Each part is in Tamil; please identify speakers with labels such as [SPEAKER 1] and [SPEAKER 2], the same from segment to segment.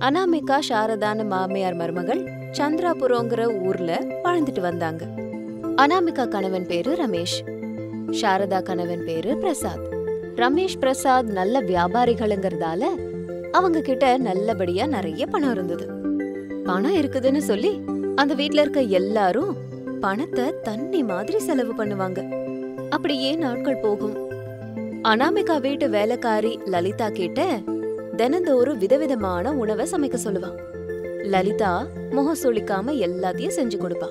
[SPEAKER 1] அனாமிகா சாரதான மாமியார் மருமகள் சந்திராபுரங்கிற ஊர்ல வாழ்ந்துட்டு வந்தாங்க அனாமிகா கணவன் பேரு ரமேஷ் சாரதா கணவன் பேரு பிரசாத் ரமேஷ் பிரசாத் நல்ல வியாபாரிகளுங்கிறதால அவங்க கிட்ட நல்லபடியா நிறைய பணம் இருந்தது பணம் இருக்குதுன்னு சொல்லி அந்த வீட்ல இருக்க எல்லாரும் பணத்தை தண்ணி மாதிரி செலவு பண்ணுவாங்க அப்படியே நாட்கள் போகும் அனாமிகா வீட்டு வேலைக்காரி லலிதா கிட்ட தினந்தோறும் விதவிதமான உணவை சமைக்க சொல்லுவா லலிதா முகம் சுளிக்காம எல்லாத்தையும் செஞ்சு கொடுப்பா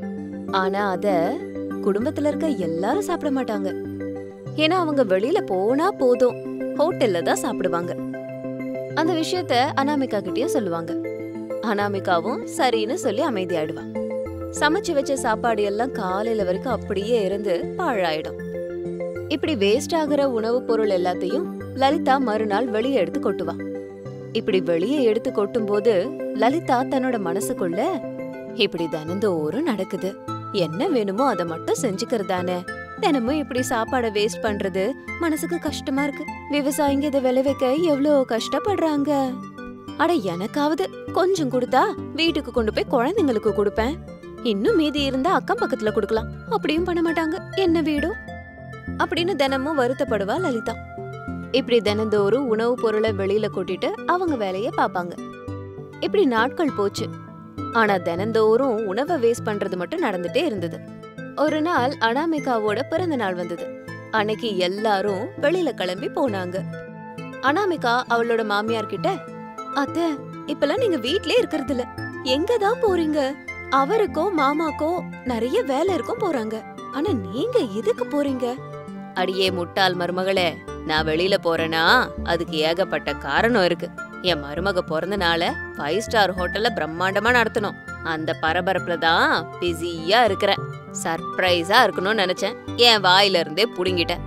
[SPEAKER 1] ஆனா அத குடும்பத்துல இருக்க எல்லாரும் சாப்பிட மாட்டாங்க ஏன்னா அவங்க வெளியில போனா போதும் ஹோட்டல்ல தான் சாப்பிடுவாங்க அந்த விஷயத்த அனாமிகா கிட்டயும் சொல்லுவாங்க அனாமிகாவும் சரின்னு சொல்லி அமைதியாயிடுவா சமைச்சு வச்ச சாப்பாடு எல்லாம் காலையில வரைக்கும் அப்படியே இருந்து பாழாயிடும் இப்படி வேஸ்ட் ஆகுற உணவுப் பொருள் எல்லாத்தையும் லலிதா மறுநாள் வெளியே எடுத்து கொட்டுவா இப்படி வெளியே எடுத்து கொட்டும்போது லலிதா தன்னோட மனசுக்குள்ள இப்படி தினந்தோறும் நடக்குது என்ன வேணுமோ அதை மட்டும் செஞ்சுக்கிறதானே தினமும் இப்படி சாப்பாடை வேஸ்ட் பண்றது மனசுக்கு கஷ்டமா இருக்கு விவசாயிங்க இதை விளைவிக்க எவ்வளோ கஷ்டப்படுறாங்க அட எனக்காவது கொஞ்சம் கொடுத்தா வீட்டுக்கு கொண்டு போய் குழந்தைங்களுக்கு கொடுப்பேன் இன்னும் மீதி இருந்தா அக்கம் பக்கத்துல கொடுக்கலாம் அப்படியும் பண்ண மாட்டாங்க என்ன வீடும் அப்படின்னு தினமும் வருத்தப்படுவா லலிதா இப்படி தினந்தோறும் உணவுப் பொருளை வெளியில கொட்டிட்டு அவங்க வேலைய பாப்பாங்க இப்படி நாட்கள் போச்சு ஆனா தினந்தோறும் உணவை வேஸ்ட் பண்றது மட்டும் நடந்துட்டே இருந்தது ஒரு நாள் அனாமிகாவோட பிறந்த நாள் வந்தது அன்னைக்கு எல்லாரும் வெளியில கிளம்பி போனாங்க அனாமிகா அவளோட மாமியார் கிட்ட அத்த இப்பெல்லாம் நீங்க வீட்லயே இருக்கறது இல்ல எங்க தான் போறீங்க அவருக்கோ மாமாக்கோ நிறைய வேலை இருக்கும் போறாங்க ஆனா நீங்க எதுக்கு போறீங்க அடியே முட்டாள் மருமகளே நான் வெளியில போறேனா அதுக்கு ஏகப்பட்ட காரணம் இருக்கு என் மருமக பிறந்த நாள ஃபைவ் ஸ்டார் ஹோட்டல்ல பிரம்மாண்டமா நடத்தணும் அந்த பரபரப்புல தான் பிஸியா இருக்கிறேன் சர்ப்ரைஸா இருக்கணும்னு நினைச்சேன் என் வாயில இருந்தே புடுங்கிட்டேன்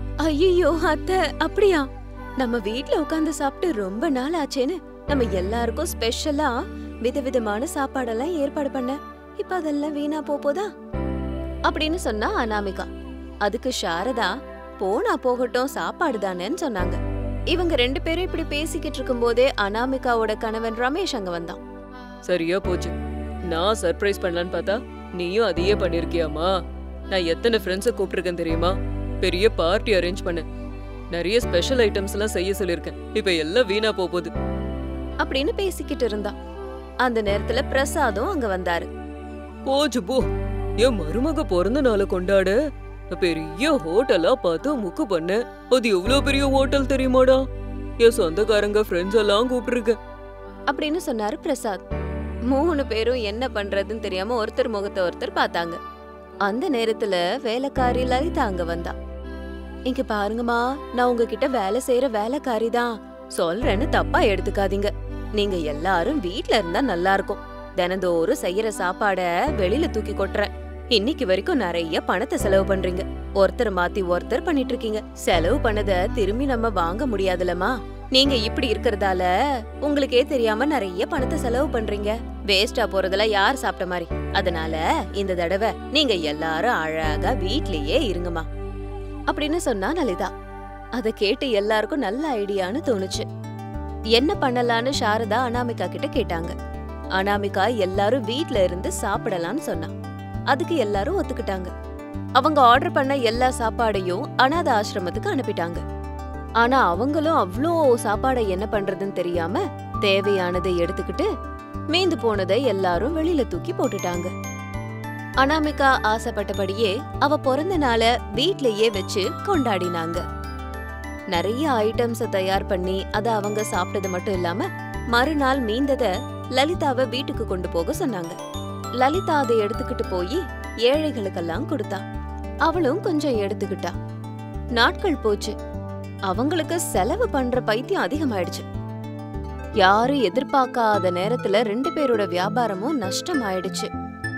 [SPEAKER 1] ஐயோ அத்தை அப்படியா நம்ம வீட்ல உட்கார்ந்து சாப்பிட்டு ரொம்ப நாள் ஆச்சேன்னு நம்ம எல்லாருக்கும் ஸ்பெஷலா விதவிதமான சாப்பாடெல்லாம் ஏற்பாடு பண்ண இப்ப அதெல்லாம் வீணா போ போதா அப்படின்னு சொன்னா அனாமிகா அதுக்கு சாரதா போனா போகட்டும் சாப்பாடு தானேன்னு சொன்னாங்க இவங்க ரெண்டு பேரும் இப்படி பேசிக்கிட்டு இருக்கும்போதே அனாமிகாவோட கணவன் ரமேஷ் அங்க வந்தான்
[SPEAKER 2] சரியா போச்சு நான் சர்ப்ரைஸ் பண்ணலான்னு பார்த்தா நீயும் அதையே பண்ணிருக்கியாமா நான் எத்தனை ஃப்ரெண்ட்ஸை கூப்பிட்டிருக்கேன் தெரியுமா பெரிய பார்ட்டி அரேஞ்ச் பண்ணேன் நிறைய ஸ்பெஷல் ஐட்டம்ஸ் எல்லாம் செய்ய சொல்லியிருக்கேன் இப்ப எல்லாம் வீணா போக போகுது
[SPEAKER 1] அப்படின்னு பேசிக்கிட்டு இருந்தான் அந்த நேரத்துல பிரசாதும் அங்க வந்தாரு
[SPEAKER 2] போச்சு போ என் மருமக பிறந்த நாளை கொண்டாட பெரிய ஹோட்டலா பார்த்து முக்கு பண்ணேன் அது எவ்வளவு பெரிய ஹோட்டல் தெரியுமாடா என் சொந்தக்காரங்க ஃப்ரெண்ட்ஸ் எல்லாம் கூப்பிட்டுருக்கேன்
[SPEAKER 1] அப்படின்னு சொன்னாரு பிரசாத் மூணு பேரும் என்ன பண்றதுன்னு தெரியாம ஒருத்தர் முகத்தை ஒருத்தர் பார்த்தாங்க அந்த நேரத்துல வேலைக்காரி லலிதா அங்க வந்தா இங்க பாருங்கம்மா நான் உங்ககிட்ட வேலை செய்யற வேலைக்காரி தான் சொல்றேன்னு தப்பா எடுத்துக்காதீங்க நீங்க எல்லாரும் வீட்ல இருந்தா நல்லா இருக்கும் தினந்தோறும் செய்யற சாப்பாட வெளியில தூக்கி கொட்டுறேன் இன்னைக்கு வரைக்கும் நிறைய பணத்தை செலவு பண்றீங்க ஒருத்தர் மாத்தி ஒருத்தர் பண்ணிட்டு இருக்கீங்க செலவு பண்ணத திரும்பி நம்ம வாங்க முடியாதுலமா நீங்க இப்படி இருக்கறதால உங்களுக்கே தெரியாம நிறைய பணத்தை செலவு பண்றீங்க வேஸ்டா போறதுல யார் சாப்பிட்ட மாதிரி அதனால இந்த தடவை நீங்க எல்லாரும் அழகா வீட்லயே இருங்கம்மா அப்படின்னு சொன்னா லலிதா அத கேட்டு எல்லாருக்கும் நல்ல ஐடியான்னு தோணுச்சு என்ன பண்ணலான்னு சாரதா அனாமிகா கிட்ட கேட்டாங்க அனாமிகா எல்லாரும் வீட்ல இருந்து சாப்பிடலாம்னு சொன்னா அதுக்கு எல்லாரும் ஒத்துக்கிட்டாங்க அவங்க ஆர்டர் பண்ண எல்லா சாப்பாடையும் அனாத ஆசிரமத்துக்கு அனுப்பிட்டாங்க ஆனா அவங்களும் அவ்ளோ சாப்பாடை என்ன பண்றதுன்னு தெரியாம தேவையானதை எடுத்துக்கிட்டு மீந்து போனதை எல்லாரும் வெளியில தூக்கி போட்டுட்டாங்க அனாமிகா ஆசைப்பட்டபடியே அவ பிறந்த நாள வீட்லயே வச்சு கொண்டாடினாங்க நிறைய ஐட்டம்ஸ தயார் பண்ணி அத அவங்க சாப்பிட்டது மட்டும் இல்லாம மறுநாள் மீந்தத லலிதாவை வீட்டுக்கு கொண்டு போக சொன்னாங்க லலிதா அதை எடுத்துக்கிட்டு போய் ஏழைகளுக்கெல்லாம் கொடுத்தா அவளும் கொஞ்சம் எடுத்துக்கிட்டா நாட்கள் போச்சு அவங்களுக்கு செலவு பண்ற பைத்தியம் அதிகமாயிடுச்சு யாரும் எதிர்பார்க்காத நேரத்துல ரெண்டு பேரோட வியாபாரமும் நஷ்டமாயிடுச்சு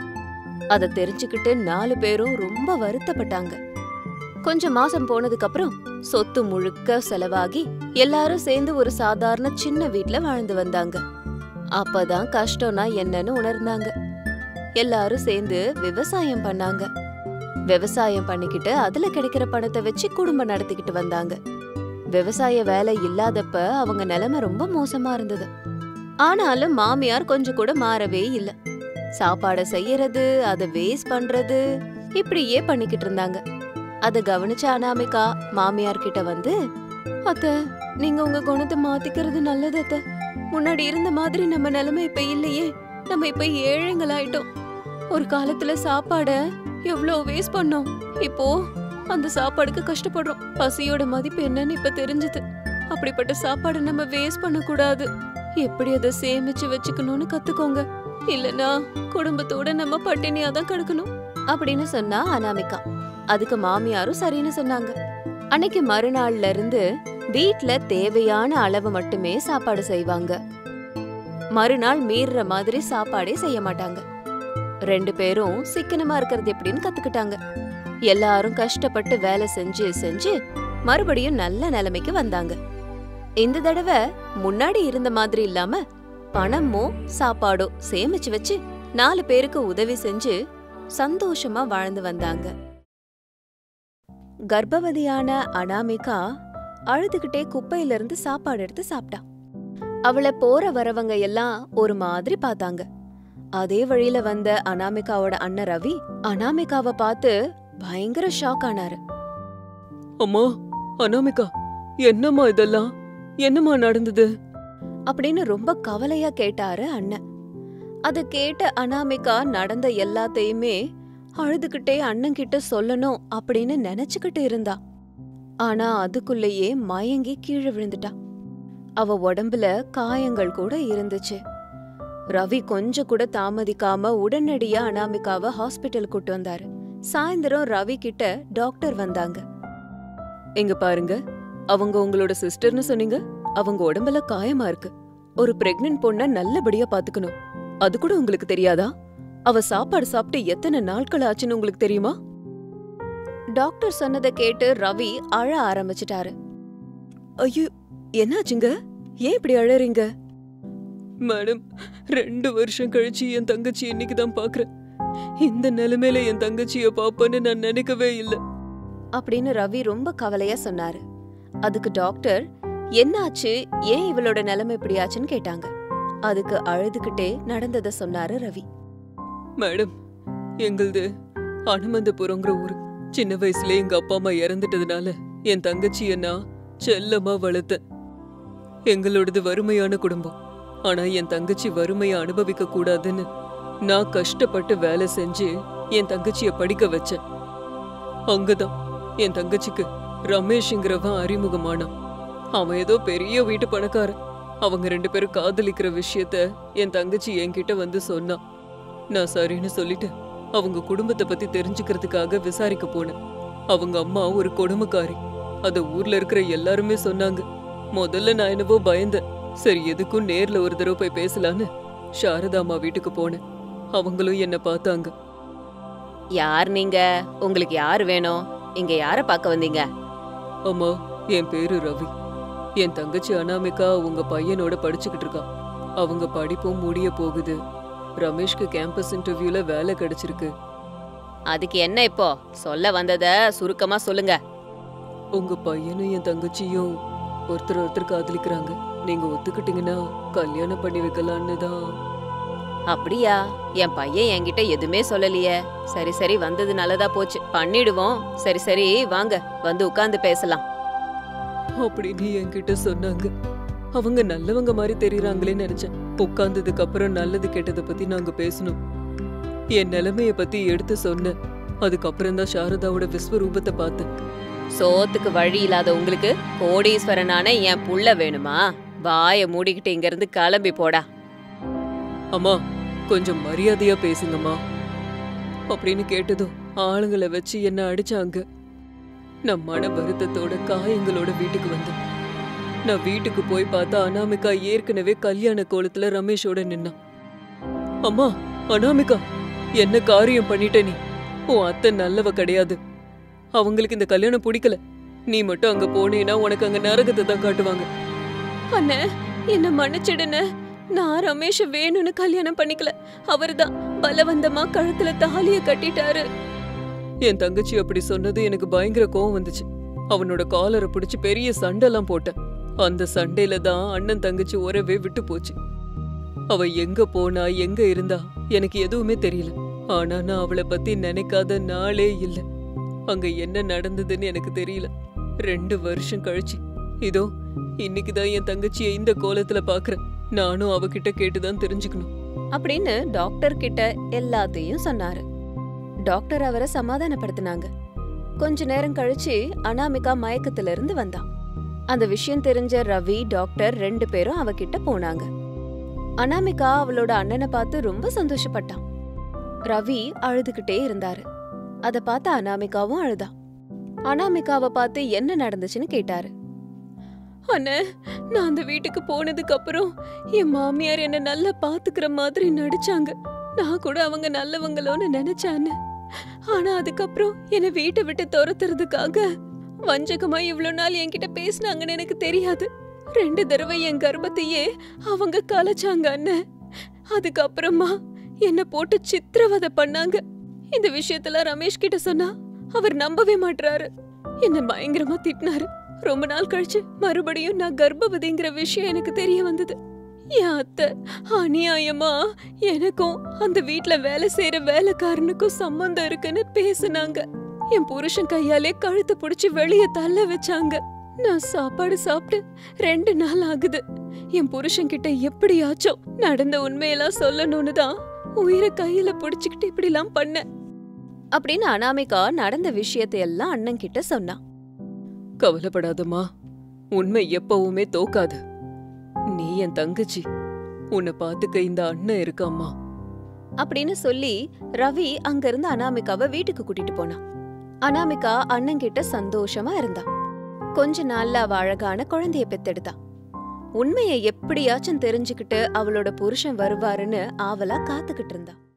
[SPEAKER 1] அத தெரிஞ்சுக்கிட்டு நாலு பேரும் ரொம்ப வருத்தப்பட்டாங்க கொஞ்சம் மாசம் போனதுக்கு அப்புறம் சொத்து முழுக்க செலவாகி எல்லாரும் சேர்ந்து ஒரு சாதாரண சின்ன வீட்ல வாழ்ந்து வந்தாங்க அப்பதான் கஷ்டம்னா என்னன்னு உணர்ந்தாங்க எல்லாரும் சேர்ந்து விவசாயம் பண்ணாங்க விவசாயம் பண்ணிக்கிட்டு அதுல கிடைக்கிற பணத்தை வச்சு குடும்பம் நடத்திக்கிட்டு வந்தாங்க விவசாய வேலை இல்லாதப்ப அவங்க நிலைமை ரொம்ப மோசமா இருந்தது ஆனாலும் மாமியார் கொஞ்சம் கூட மாறவே இல்ல சாப்பாட செய்யறது அத வேஸ்ட் பண்றது இப்படியே பண்ணிக்கிட்டு இருந்தாங்க அத கவனிச்ச அனாமிகா மாமியார் கிட்ட வந்து அத்த நீங்க உங்க குணத்தை மாத்திக்கிறது நல்லது அத்த முன்னாடி இருந்த மாதிரி நம்ம நிலைமை இப்ப இல்லையே நம்ம இப்ப ஏழைங்களாயிட்டோம் ஒரு காலத்துல சாப்பாட எவ்வளவு வேஸ்ட் பண்ணோம் இப்போ அந்த சாப்பாடுக்கு கஷ்டப்படுறோம் பசியோட மதிப்பு என்னன்னு இப்ப தெரிஞ்சது அப்படிப்பட்ட சாப்பாடு நம்ம வேஸ்ட் பண்ண கூடாது எப்படி அதை சேமிச்சு வச்சுக்கணும்னு கத்துக்கோங்க இல்லனா குடும்பத்தோட நம்ம பட்டினியா தான் கிடக்கணும் அப்படின்னு சொன்னா அனாமிகா அதுக்கு மாமியாரும் சரின்னு சொன்னாங்க அன்னைக்கு மறுநாள்ல இருந்து வீட்ல தேவையான அளவு மட்டுமே சாப்பாடு செய்வாங்க மறுநாள் மீறுற மாதிரி சாப்பாடே செய்ய மாட்டாங்க ரெண்டு பேரும் சிக்கனமா இருக்கிறது எப்படின்னு கத்துக்கிட்டாங்க எல்லாரும் கஷ்டப்பட்டு வேலை செஞ்சு செஞ்சு மறுபடியும் நல்ல நிலைமைக்கு வந்தாங்க இந்த தடவை முன்னாடி இருந்த மாதிரி இல்லாம பணமோ சாப்பாடோ சேமிச்சு வச்சு நாலு பேருக்கு உதவி செஞ்சு சந்தோஷமா வாழ்ந்து வந்தாங்க கர்ப்பவதியான அனாமிகா அழுதுகிட்டே குப்பையில இருந்து சாப்பாடு எடுத்து சாப்பிட்டா அவளை போற வரவங்க எல்லாம் ஒரு மாதிரி பார்த்தாங்க அதே வழியில வந்த அனாமிகாவோட அண்ணன் ரவி அனாமிகாவை பார்த்து பயங்கர ஷாக் ஆனாரு
[SPEAKER 2] அம்மா அனாமிகா என்னம்மா இதெல்லாம் என்னம்மா நடந்தது
[SPEAKER 1] அப்படின்னு ரொம்ப கவலையா கேட்டாரு அண்ணன் அத கேட்ட அனாமிகா நடந்த எல்லாத்தையுமே அழுதுகிட்டே அண்ணன் கிட்ட சொல்லணும் அப்படின்னு நினைச்சுக்கிட்டு இருந்தா ஆனா அதுக்குள்ளேயே மயங்கி கீழே விழுந்துட்டா அவ உடம்புல காயங்கள் கூட இருந்துச்சு ரவி கொஞ்சம் கூட தாமதிக்காம உடனடியா அனாமிகாவை ஹாஸ்பிட்டல் கூட்டு வந்தாரு சாயந்தரம் ரவி கிட்ட டாக்டர் வந்தாங்க
[SPEAKER 2] இங்க பாருங்க அவங்க உங்களோட சிஸ்டர்னு சொன்னீங்க அவங்க உடம்புல காயமா இருக்கு ஒரு பிரெக்னன்ட் பொண்ண நல்லபடியா பாத்துக்கணும் அது கூட உங்களுக்கு தெரியாதா அவ சாப்பாடு சாப்பிட்டு எத்தனை நாட்கள் ஆச்சுன்னு உங்களுக்கு தெரியுமா
[SPEAKER 1] டாக்டர் சொன்னதை கேட்டு ரவி அழ ஆரம்பிச்சிட்டாரு
[SPEAKER 2] ஐயோ என்னாச்சுங்க ஏன் இப்படி அழறீங்க மேடம் ரெண்டு வருஷம் கழிச்சு என் தங்கச்சி இன்னைக்கு தான் பாக்குறேன் இந்த நிலைமையில என் தங்கச்சிய பாப்பேன்னு நான் நினைக்கவே இல்ல
[SPEAKER 1] அப்படின்னு ரவி ரொம்ப கவலையா சொன்னாரு அதுக்கு டாக்டர் என்னாச்சு ஏன் இவளோட நிலைமை இப்படி ஆச்சுன்னு கேட்டாங்க அதுக்கு அழுதுகிட்டே நடந்தத சொன்னாரு ரவி
[SPEAKER 2] மேடம் எங்களது அனுமந்தபுரங்கிற ஊரு சின்ன வயசுல எங்க அப்பா அம்மா இறந்துட்டதுனால என் தங்கச்சிய நான் செல்லமா வளர்த்தேன் எங்களோடது வறுமையான குடும்பம் ஆனா என் தங்கச்சி வறுமையை அனுபவிக்க கூடாதுன்னு நான் கஷ்டப்பட்டு வேலை செஞ்சு என் தங்கச்சிய படிக்க வச்சேன் அங்கதான் என் தங்கச்சிக்கு ரமேஷ்ங்கிறவன் அறிமுகமானான் அவன் ஏதோ பெரிய வீட்டு பணக்காரன் அவங்க ரெண்டு பேரும் காதலிக்கிற விஷயத்த என் தங்கச்சி என்கிட்ட வந்து சொன்னான் நான் சரின்னு சொல்லிட்டு அவங்க குடும்பத்தை பத்தி தெரிஞ்சுக்கிறதுக்காக விசாரிக்க போனேன் அவங்க அம்மா ஒரு கொடுமைக்காரி அத ஊர்ல இருக்கிற எல்லாருமே சொன்னாங்க முதல்ல நான் என்னவோ பயந்தேன் சரி எதுக்கும் நேர்ல ஒரு தடவை போய் பேசலான்னு சாரதா அம்மா வீட்டுக்கு போனேன் அவங்களும் என்ன பார்த்தாங்க
[SPEAKER 1] யார் நீங்க உங்களுக்கு யார் வேணும் இங்க யார பார்க்க வந்தீங்க
[SPEAKER 2] அம்மா என் பேரு ரவி என் தங்கச்சி அனாமிகா உங்க பையனோட படிச்சுக்கிட்டு இருக்கா அவங்க படிப்பும் முடிய போகுது ரமேஷ்க்கு கேம்பஸ் இன்டர்வியூல வேலை கிடைச்சிருக்கு
[SPEAKER 1] அதுக்கு என்ன இப்போ சொல்ல வந்தத சுருக்கமா சொல்லுங்க
[SPEAKER 2] உங்க பையனும் என் தங்கச்சியும் ஒருத்தர் ஒருத்தர் காதலிக்கிறாங்க நீங்க ஒத்துக்கிட்டீங்கன்னா கல்யாணம் பண்ணி வைக்கலான்னு தான்
[SPEAKER 1] அப்படியா என் பையன் என்கிட்ட எதுவுமே சொல்லலையே சரி சரி வந்தது நல்லதா போச்சு பண்ணிடுவோம் சரி சரி வாங்க வந்து உட்கார்ந்து பேசலாம்
[SPEAKER 2] அப்படின்னு என்கிட்ட சொன்னாங்க அவங்க நல்லவங்க மாதிரி தெரியறாங்களேன்னு நினைச்சேன் உட்கார்ந்ததுக்கு அப்புறம் நல்லது கெட்டதை பத்தி நாங்க பேசணும் என் நிலைமைய பத்தி எடுத்து சொன்னேன் அதுக்கப்புறம் தான் சாரதாவோட விஸ்வரூபத்தை பார்த்தேன்
[SPEAKER 1] சோத்துக்கு வழி இல்லாத உங்களுக்கு கோடீஸ்வரனான என் புள்ள வேணுமா வாயை மூடிக்கிட்டு இங்க இருந்து கிளம்பி போடா
[SPEAKER 2] அம்மா கொஞ்சம் மரியாதையா பேசுங்கம்மா அப்படின்னு கேட்டதும் ஆளுங்களை வச்சு என்ன அடிச்சாங்க நான் மன வருத்தத்தோட காயங்களோட வீட்டுக்கு வந்தேன் நான் வீட்டுக்கு போய் பார்த்தா அனாமிகா ஏற்கனவே கல்யாண கோலத்துல ரமேஷோட நின்னான் அம்மா அனாமிகா என்ன காரியம் பண்ணிட்ட நீ உன் அத்தை நல்லவ கிடையாது அவங்களுக்கு இந்த கல்யாணம் பிடிக்கல நீ மட்டும் அங்க போனீன்னா உனக்கு அங்க நரகத்தை தான் காட்டுவாங்க
[SPEAKER 1] அண்ணே என்ன மன்னிச்சிடுன நான் ரமேஷ வேணும்னு கல்யாணம் பண்ணிக்கல அவர்தான் பலவந்தமா கழுத்துல தாலிய கட்டிட்டாரு
[SPEAKER 2] என் தங்கச்சி அப்படி சொன்னது எனக்கு பயங்கர கோவம் வந்துச்சு அவனோட காலரை பிடிச்சு பெரிய சண்டைலாம் போட்டேன் அந்த சண்டையில தான் அண்ணன் தங்கச்சி உறவே விட்டு போச்சு அவ எங்க போனா எங்க இருந்தா எனக்கு எதுவுமே தெரியல ஆனா நான் அவளை பத்தி நினைக்காத நாளே இல்ல அங்க என்ன நடந்ததுன்னு எனக்கு தெரியல ரெண்டு வருஷம் கழிச்சு இதோ இன்னைக்கு தான் என் தங்கச்சியை இந்த கோலத்துல பாக்குறேன் நானும் அவகிட்ட கேட்டுதான் தெரிஞ்சுக்கணும்
[SPEAKER 1] அப்படின்னு டாக்டர் கிட்ட எல்லாத்தையும் சொன்னாரு டாக்டர் அவரை சமாதானப்படுத்தினாங்க கொஞ்ச நேரம் கழிச்சு அனாமிகா மயக்கத்துல இருந்து வந்தா அந்த விஷயம் தெரிஞ்ச ரவி டாக்டர் ரெண்டு பேரும் அவகிட்ட போனாங்க அனாமிகா அவளோட அண்ணனை பார்த்து ரொம்ப சந்தோஷப்பட்டான் ரவி அழுதுகிட்டே இருந்தாரு அத பார்த்த அனாமிகாவும் அழுதா அனாமிகாவை பார்த்து என்ன நடந்துச்சுன்னு கேட்டாரு அண்ணே நான் அந்த வீட்டுக்கு போனதுக்கு அப்புறம் என் மாமியார் என்ன நல்லா பாத்துக்கிற மாதிரி நடிச்சாங்க நான் கூட அவங்க நல்லவங்களோன்னு நினைச்சான்னு ஆனா அதுக்கப்புறம் என்னை வீட்டை விட்டு துரத்துறதுக்காக வஞ்சகமா இவ்ளோ நாள் என்கிட்ட பேசினாங்கன்னு எனக்கு தெரியாது ரெண்டு தடவை என் கர்ப்பத்தையே அவங்க கலைச்சாங்க அண்ணன் அதுக்கப்புறமா என்ன போட்டு சித்திரவதை பண்ணாங்க இந்த விஷயத்துல ரமேஷ் கிட்ட சொன்னா அவர் நம்பவே மாட்றாரு என்ன பயங்கரமா திட்டினாரு ரொம்ப நாள் கழிச்சு மறுபடியும் நான் கர்ப்பவதிங்கிற விஷயம் எனக்கு தெரிய வந்தது என் அத்தை அநியாயமா எனக்கும் அந்த வீட்ல வேலை செய்யற வேலைக்காரனுக்கும் சம்பந்தம் இருக்குன்னு பேசுனாங்க என் புருஷன் கையாலே கழுத்தை புடிச்சு வெளிய தள்ள வச்சாங்க நான் சாப்பாடு சாப்பிட்டு ரெண்டு நாள் ஆகுது என் புருஷன் கிட்ட எப்படியாச்சும் நடந்த உண்மையெல்லாம் சொல்லணும்னு தான் உயிரை கையில புடிச்சுக்கிட்டு இப்படிலாம் பண்ணேன் அப்படின்னு அனாமிகா நடந்த விஷயத்தை எல்லாம் அண்ணன் கிட்ட சொன்னான்
[SPEAKER 2] கவலைப்படாதம்மா உண்மை எப்பவுமே தோக்காது நீ என் தங்கச்சி உன்னை பாத்துக்க இந்த அண்ணன் இருக்காம்மா
[SPEAKER 1] அப்படின்னு சொல்லி ரவி அங்கிருந்து அனாமிகாவை வீட்டுக்கு கூட்டிட்டு போனான் அனாமிகா அண்ணன் கிட்ட சந்தோஷமா இருந்தா கொஞ்ச நாள்ல அவ அழகான குழந்தைய பெத்தெடுத்தா உண்மையை எப்படியாச்சும் தெரிஞ்சுக்கிட்டு அவளோட புருஷன் வருவாருன்னு ஆவலா காத்துக்கிட்டு இருந்தா